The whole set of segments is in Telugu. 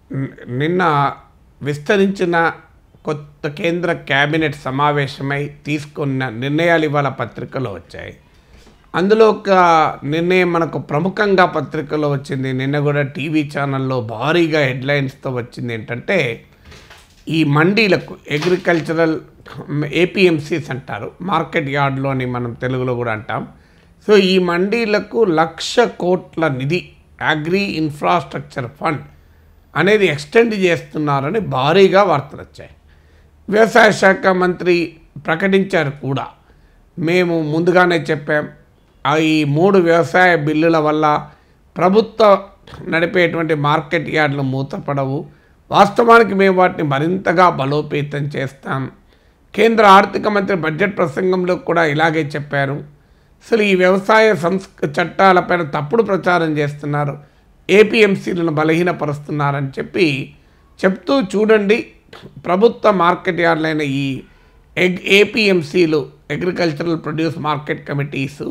ని- నిన్న విస్తరించిన కొత్త కేంద్ర కేబినెట్ సమావేశమై తీసుకున్న నిర్ణయాలు ఇవాళ పత్రికలో వచ్చాయి అందులో ఒక నిర్ణయం మనకు ప్రముఖంగా పత్రికలో వచ్చింది నిన్న కూడా టీవీ ఛానల్లో భారీగా హెడ్లైన్స్తో వచ్చింది ఏంటంటే ఈ మండీలకు అగ్రికల్చరల్ ఏపీఎంసీస్ అంటారు మార్కెట్ యార్డ్లో అని మనం తెలుగులో కూడా అంటాం సో ఈ మండీలకు లక్ష కోట్ల నిధి అగ్రి ఇన్ఫ్రాస్ట్రక్చర్ ఫండ్ అనేది ఎక్స్టెండ్ చేస్తున్నారని భారీగా వార్తలు వచ్చాయి వ్యవసాయ శాఖ మంత్రి ప్రకటించారు కూడా మేము ముందుగానే చెప్పాం ఆ ఈ మూడు వ్యవసాయ బిల్లుల వల్ల ప్రభుత్వ నడిపేటువంటి మార్కెట్ యార్డులు మూతపడవు వాస్తవానికి మేము వాటిని మరింతగా బలోపేతం చేస్తాం కేంద్ర ఆర్థిక మంత్రి బడ్జెట్ ప్రసంగంలో కూడా ఇలాగే చెప్పారు అసలు ఈ వ్యవసాయ సంస్ చట్టాలపైన తప్పుడు ప్రచారం చేస్తున్నారు ఏపీఎంసీలను బలహీనపరుస్తున్నారని చెప్పి చెప్తూ చూడండి ప్రభుత్వ మార్కెట్ యార్డులైన ఈ ఎగ్ ఏపీఎంసీలు అగ్రికల్చరల్ ప్రొడ్యూస్ మార్కెట్ కమిటీసు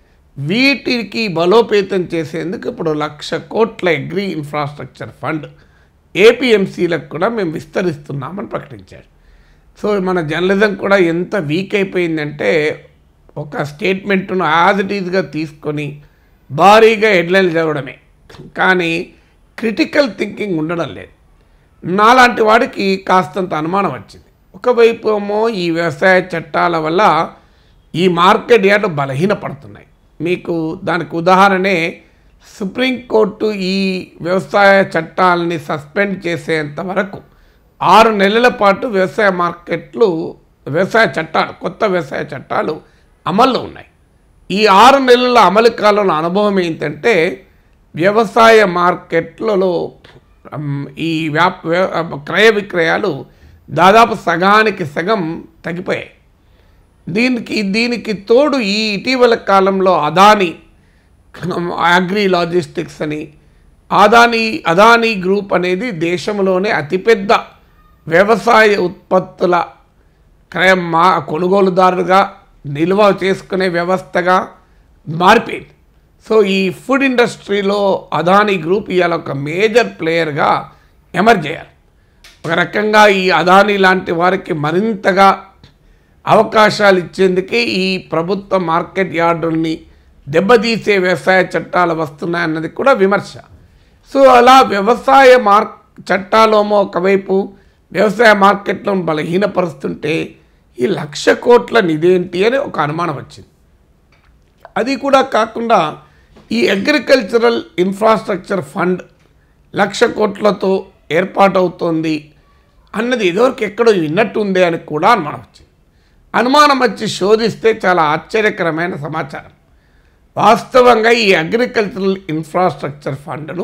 వీటికి బలోపేతం చేసేందుకు ఇప్పుడు లక్ష కోట్ల అగ్రి ఇన్ఫ్రాస్ట్రక్చర్ ఫండ్ ఏపీఎంసీలకు కూడా మేము విస్తరిస్తున్నామని ప్రకటించారు సో మన జర్నలిజం కూడా ఎంత వీక్ అయిపోయిందంటే ఒక స్టేట్మెంట్ను యాజ్ ఇట్ ఈజ్గా తీసుకొని భారీగా హెడ్లైన్లు చదవడమే కానీ క్రిటికల్ థింకింగ్ ఉండడం లేదు నాలాంటి వాడికి కాస్తంత అనుమానం వచ్చింది ఒకవైపు ఏమో ఈ వ్యవసాయ చట్టాల వల్ల ఈ మార్కెట్ యార్డు బలహీనపడుతున్నాయి మీకు దానికి ఉదాహరణే సుప్రీంకోర్టు ఈ వ్యవసాయ చట్టాలని సస్పెండ్ చేసేంత వరకు ఆరు నెలల పాటు వ్యవసాయ మార్కెట్లు వ్యవసాయ చట్టాలు కొత్త వ్యవసాయ చట్టాలు అమల్లో ఉన్నాయి ఈ ఆరు నెలల అమలు కాలంలో అనుభవం ఏంటంటే వ్యవసాయ మార్కెట్లలో ఉమ్, ఈ వ్యాప వ్య- క్రయ విక్రయాలు దాదాపు సగానికి సగం తగ్గిపోయాయి దీనికి దీనికి తోడు ఈ ఇటీవల కాలంలో అదాని అగ్రి లాజిస్టిక్స్ అని అదాని అదానీ గ్రూప్ అనేది దేశంలోనే అతిపెద్ద వ్యవసాయ ఉత్పత్తుల క్రయ మా కొనుగోలుదారుగా నిల్వ చేసుకునే వ్యవస్థగా మారిపోయింది సో ఈ ఫుడ్ ఇండస్ట్రీలో అదానీ గ్రూప్ ఇవాళ ఒక మేజర్ ప్లేయర్గా ఎమర్జ్ అయ్యారు ఒక రకంగా ఈ అదానీ లాంటి వారికి మరింతగా అవకాశాలు ఇచ్చేందుకే ఈ ప్రభుత్వ మార్కెట్ యార్డుల్ని దెబ్బతీసే వ్యవసాయ చట్టాలు వస్తున్నాయన్నది కూడా విమర్శ సో అలా వ్యవసాయ మార్ చట్టాలేమో ఒకవైపు వ్యవసాయ మార్కెట్లను బలహీనపరుస్తుంటే ఈ లక్ష కోట్ల నిధేంటి అని ఒక అనుమానం వచ్చింది అది కూడా కాకుండా ఈ అగ్రికల్చరల్ ఇన్ఫ్రాస్ట్రక్చర్ ఫండ్ లక్ష కోట్లతో ఏర్పాటవుతోంది అన్నది ఇదివరకు ఎక్కడో విన్నట్టు ఉందే అని కూడా అనుమానం వచ్చింది అనుమానం వచ్చి శోధిస్తే చాలా ఆశ్చర్యకరమైన సమాచారం వాస్తవంగా ఈ అగ్రికల్చరల్ ఇన్ఫ్రాస్ట్రక్చర్ ఫండ్ను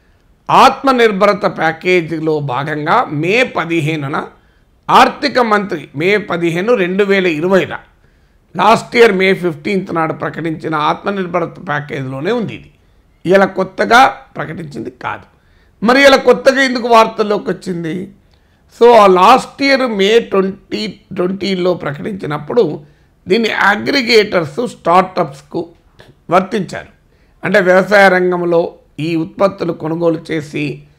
ఆత్మనిర్భరత ప్యాకేజీలో భాగంగా మే పదిహేనున ఆర్థిక మంత్రి మే పదిహేను రెండు వేల ఇరవైన లాస్ట్ ఇయర్ మే ఫిఫ్టీన్త్ నాడు ప్రకటించిన ఆత్మనిర్భరత ప్యాకేజీలోనే ఉంది ఇది ఇలా కొత్తగా ప్రకటించింది కాదు మరి ఇలా కొత్తగా ఎందుకు వార్తల్లోకి వచ్చింది సో ఆ లాస్ట్ ఇయర్ మే ట్వంటీ ట్వంటీలో ప్రకటించినప్పుడు దీన్ని అగ్రిగేటర్స్ స్టార్టప్స్కు వర్తించారు అంటే వ్యవసాయ రంగంలో ఈ ఉత్పత్తులు కొనుగోలు చేసి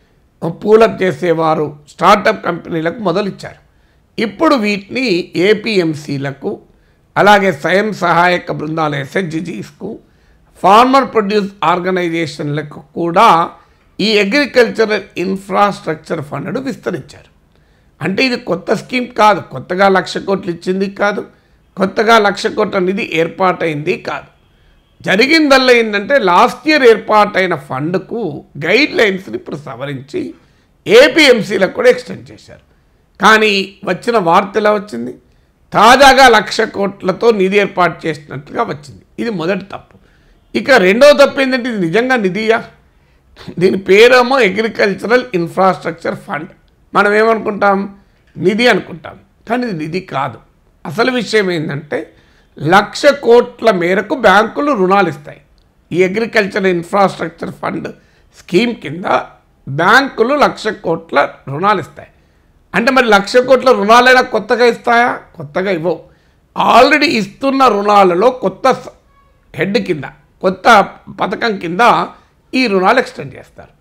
పూలప్ చేసేవారు స్టార్టప్ కంపెనీలకు మొదలిచ్చారు ఇప్పుడు వీటిని ఏపీఎంసీలకు అలాగే స్వయం సహాయక బృందాల ఎస్హెచ్జిజీస్కు ఫార్మర్ ప్రొడ్యూస్ ఆర్గనైజేషన్లకు కూడా ఈ అగ్రికల్చరల్ ఇన్ఫ్రాస్ట్రక్చర్ ఫండ్ను విస్తరించారు అంటే ఇది కొత్త స్కీమ్ కాదు కొత్తగా లక్ష కోట్లు ఇచ్చింది కాదు కొత్తగా లక్ష కోట్ల నిధి ఏర్పాటైంది కాదు జరిగిందల్లా ఏంటంటే లాస్ట్ ఇయర్ ఏర్పాటైన ఫండ్కు గైడ్ లైన్స్ని ఇప్పుడు సవరించి ఏపీఎంసీలకు కూడా ఎక్స్టెండ్ చేశారు కానీ వచ్చిన వార్త ఎలా వచ్చింది తాజాగా లక్ష కోట్లతో నిధి ఏర్పాటు చేసినట్లుగా వచ్చింది ఇది మొదటి తప్పు ఇక రెండో తప్పు ఏంటంటే ఇది నిజంగా నిధియా దీని పేరేమో అగ్రికల్చరల్ ఇన్ఫ్రాస్ట్రక్చర్ ఫండ్ మనం ఏమనుకుంటాం నిధి అనుకుంటాం కానీ ఇది నిధి కాదు అసలు విషయం ఏంటంటే లక్ష కోట్ల మేరకు బ్యాంకులు రుణాలు ఇస్తాయి ఈ అగ్రికల్చర్ ఇన్ఫ్రాస్ట్రక్చర్ ఫండ్ స్కీమ్ కింద బ్యాంకులు లక్ష కోట్ల రుణాలు ఇస్తాయి అంటే మరి లక్ష కోట్ల రుణాలైనా కొత్తగా ఇస్తాయా కొత్తగా ఇవ్వవు ఆల్రెడీ ఇస్తున్న రుణాలలో కొత్త స- హెడ్ కింద కొత్త పథకం కింద ఈ రుణాలు ఎక్స్టెండ్ చేస్తారు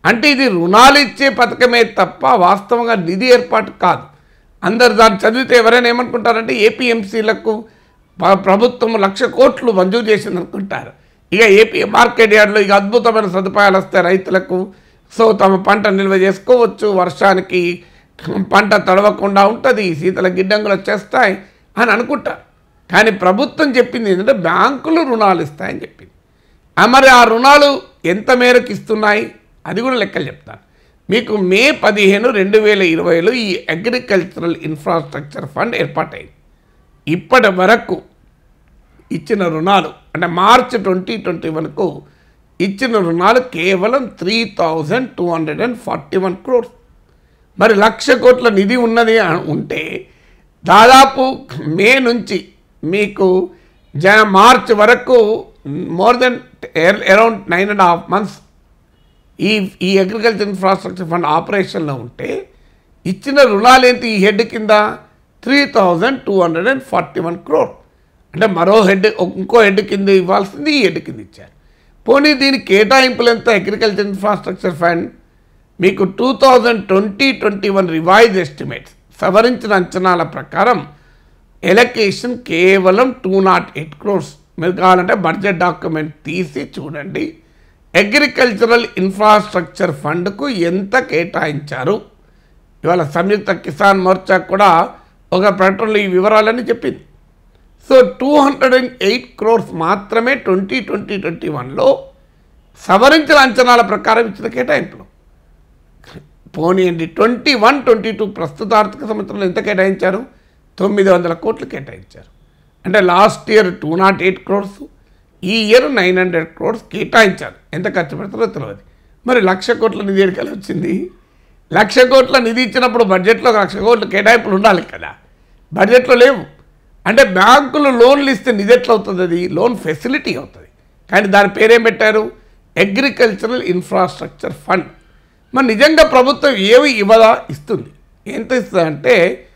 అంటే ఇది రుణాలు ఇచ్చే పథకమే తప్ప వాస్తవంగా నిధి ఏర్పాటు కాదు అందరు దాన్ని చదివితే ఎవరైనా ఏమనుకుంటారంటే ఏపీఎంసీలకు ప్రభుత్వం లక్ష కోట్లు మంజూరు చేసింది అనుకుంటారు ఇక ఏపీ మార్కెట్ యార్డ్లో ఇక అద్భుతమైన సదుపాయాలు వస్తాయి రైతులకు సో తమ పంట నిల్వ చేసుకోవచ్చు వర్షానికి పంట తడవకుండా ఉంటుంది శీతల గిడ్డంగులు వచ్చేస్తాయి అని అనుకుంటారు కానీ ప్రభుత్వం చెప్పింది ఏంటంటే బ్యాంకులు రుణాలు ఇస్తాయని చెప్పింది ఆ మరి ఆ రుణాలు ఎంత మేరకు ఇస్తున్నాయి అది కూడా లెక్కలు చెప్తాను మీకు మే పదిహేను రెండు వేల ఇరవైలో ఈ అగ్రికల్చరల్ ఇన్ఫ్రాస్ట్రక్చర్ ఫండ్ ఏర్పాటైంది ఇప్పటి వరకు ఇచ్చిన రుణాలు అంటే మార్చ్ ట్వంటీ ట్వంటీ వరకు ఇచ్చిన రుణాలు కేవలం three thousand two hundred and forty one crores మరి లక్ష కోట్ల నిధి ఉన్నది అ- ఉంటే దాదాపు మే నుంచి మీకు జ మార్చ్ వరకు more than around nine and half months ఈ ఈ అగ్రికల్చర్ ఇన్ఫ్రాస్ట్రక్చర్ ఫండ్ ఆపరేషన్లో ఉంటే ఇచ్చిన రుణాలు ఏంటి ఈ హెడ్ కింద three thousand two hundred and forty one crore అంటే మరో హెడ్ ఇంకో హెడ్ కింద ఇవ్వాల్సింది ఈ హెడ్ కింద ఇచ్చారు పోనీ దీని కేటాయింపులు ఎంత అగ్రికల్చర్ ఇన్ఫ్రాస్ట్రక్చర్ ఫండ్ మీకు two thousand twenty twenty one revise estimates సవరించిన అంచనాల ప్రకారం ఎలకేషన్ కేవలం టూ నాట్ ఎయిట్ క్రోర్స్ మీరు కావాలంటే బడ్జెట్ డాక్యుమెంట్ తీసి చూడండి అగ్రికల్చరల్ ఇన్ఫ్రాస్ట్రక్చర్ ఫండ్కు ఎంత కేటాయించారు ఇవాళ సంయుక్త కిసాన్ మోర్చా కూడా ఒక ప్రకటనలో ఈ వివరాలని చెప్పింది so two hundred and eight crores మాత్రమే ట్వంటీ ట్వంటీ ట్వంటీ వన్లో సవరించిన అంచనాల ప్రకారం ఇచ్చిన కేటాయింపులు పోనీయండి ట్వంటీ వన్ ట్వంటీ టూ ప్రస్తుత ఆర్థిక సంవత్సరంలో ఎంత కేటాయించారు తొమ్మిది వందల కోట్లు కేటాయించారు అంటే last year two nought eight crores ఈ ఇయర్ నైన్ హండ్రెడ్ క్రోర్స్ కేటాయించారు ఎంత ఖర్చు పెడతారో తెలియదు మరి లక్ష కోట్ల నిధి ఎక్కడికి వచ్చింది లక్ష కోట్ల నిధి ఇచ్చినప్పుడు బడ్జెట్లో ఒక లక్ష కోట్ల కేటాయింపులు ఉండాలి కదా బడ్జెట్లో లేవు అంటే బ్యాంకులు లోన్లు ఇస్తే నిధి ఎట్లా అవుతుంది అది లోన్ ఫెసిలిటీ అవుతుంది కానీ దాని పేరేం పెట్టారు అగ్రికల్చరల్ ఇన్ఫ్రాస్ట్రక్చర్ ఫండ్ మరి నిజంగా ప్రభుత్వం ఏమి ఇవ్వదా ఇస్తుంది ఎంత ఇస్తుంది అంటే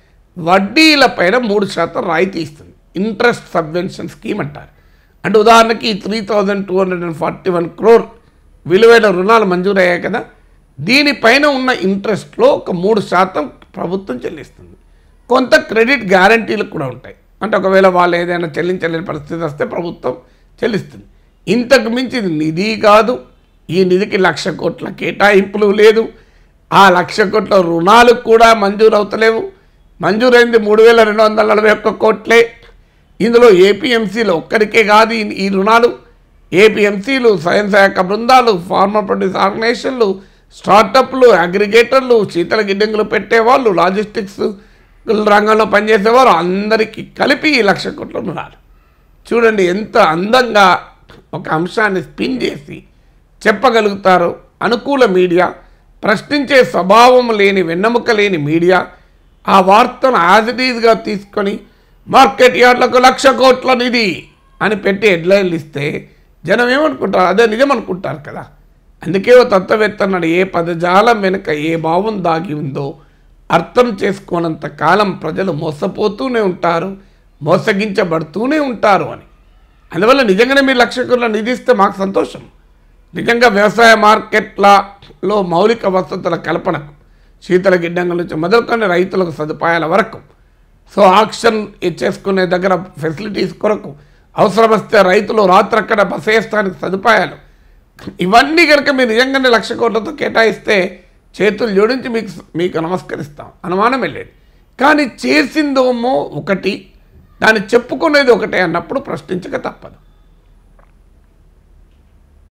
వడ్డీల పైన మూడు శాతం రాయితీ ఇస్తుంది ఇంట్రెస్ట్ సబ్వెన్షన్ స్కీమ్ అంటారు అంటే ఉదాహరణకి three thousand two hundred and forty one crore విలువైన రుణాలు మంజూరయ్యాయి కదా దీనిపైన ఉన్న ఇంట్రెస్ట్లో ఒక మూడు శాతం ప్రభుత్వం చెల్లిస్తుంది కొంత క్రెడిట్ గ్యారంటీలు కూడా ఉంటాయి అంటే ఒకవేళ వాళ్ళు ఏదైనా చెల్లించలేని పరిస్థితి వస్తే ప్రభుత్వం చెల్లిస్తుంది ఇంతకు మించి ఇది నిధి కాదు ఈ నిధికి లక్ష కోట్ల కేటాయింపులు లేదు ఆ లక్ష కోట్ల రుణాలు కూడా మంజూరు అవుతలేవు మంజూరైంది మూడు వేల రెండు వందల నలభై ఒక్క కోట్లే ఇందులో ఏపీఎంసీలు ఒక్కరికే కాదు ఈ- ఈ రుణాలు ఏపీఎంసీలు స్వయం సహాయక బృందాలు ఫార్మర్ ప్రొడ్యూస్ ఆర్గనైజేషన్లు స్టార్టప్లు అగ్రిగేటర్లు శీతల గిడ్డంగులు పెట్టేవాళ్ళు లాజిస్టిక్స్ రంగంలో పనిచేసేవారు అందరికీ కలిపి ఈ లక్ష కోట్ల రుణాలు చూడండి ఎంత అందంగా ఒక అంశాన్ని స్పిన్ చేసి చెప్పగలుగుతారో అనుకూల మీడియా ప్రశ్నించే స్వభావం లేని వెన్నెముక లేని మీడియా ఆ వార్తను యాజ్ ఇట్ ఈజ్గా తీసుకొని మార్కెట్ యార్డ్లకు లక్ష కోట్ల నిధి అని పెట్టి హెడ్లైన్లు ఇస్తే జనం ఏమనుకుంటారు అదే నిజం అనుకుంటారు కదా అందుకే ఓ తత్వవేత్త అన్నాడు ఏ పదజాలం వెనుక ఏ భావం దాగి ఉందో అర్థం చేసుకోనంత కాలం ప్రజలు మోసపోతూనే ఉంటారు మోసగించబడుతూనే ఉంటారు అని అందువల్ల నిజంగానే మీరు లక్ష కోట్ల నిధి ఇస్తే మాకు సంతోషం నిజంగా వ్యవసాయ మార్కెట్లలో మౌలిక వసతుల కల్పనకు శీతల గిడ్డంగుల నుంచి మొదలుకొని రైతులకు సదుపాయాల వరకు సో ఆక్షన్ చేసుకునే దగ్గర ఫెసిలిటీస్ కొరకు అవసరం వస్తే రైతులు రాత్రక్కడ బస వేస్తానికి సదుపాయాలు ఇవన్నీ కనుక మీరు నిజంగానే లక్ష కోట్లతో కేటాయిస్తే చేతులు జోడించి మీకు మీకు నమస్కరిస్తాం అనుమానం వెళ్ళేది కానీ చేసిందేమో ఒకటి దాన్ని చెప్పుకునేది ఒకటే అన్నప్పుడు ప్రశ్నించక తప్పదు